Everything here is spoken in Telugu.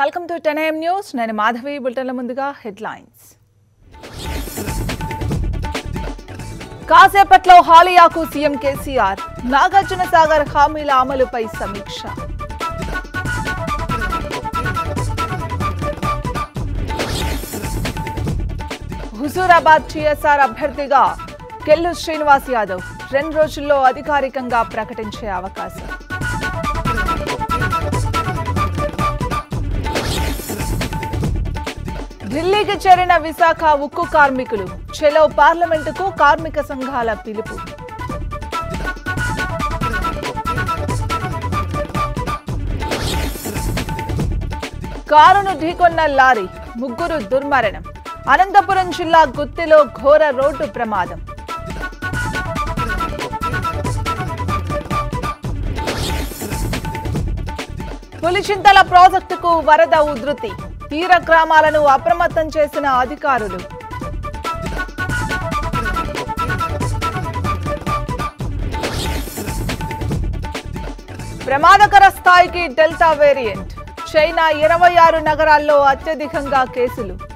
welcome to ten AM news నేను మాధవి బులెటిన్ల ముందుగా హెడ్లైన్స్ కాసేపట్లో హాలియాకు సీఎం కేసీఆర్ నాగార్జున సాగర్ హామీల అమలుపై సమీక్ష హుజూరాబాద్ టీఎస్ఆర్ అభ్యర్థిగా కెల్లు శ్రీనివాస్ యాదవ్ రెండు రోజుల్లో అధికారికంగా ప్రకటించే అవకాశం ఢిల్లీకి చేరిన విశాఖ ఉక్కు కార్మికులు చెలో పార్లమెంటుకు కార్మిక సంఘాల పిలుపు కారును ఢీకొన్న లారీ ముగ్గురు దుర్మరణం అనంతపురం జిల్లా గుత్తిలో ఘోర రోడ్డు ప్రమాదం పులిచింతల ప్రాజెక్టుకు వరద ఉధృతి తీర గ్రామాలను అప్రమత్తం చేసిన అధికారులు ప్రమాదకర స్థాయికి డెల్టా వేరియంట్ చైనా ఇరవై ఆరు నగరాల్లో అత్యధికంగా కేసులు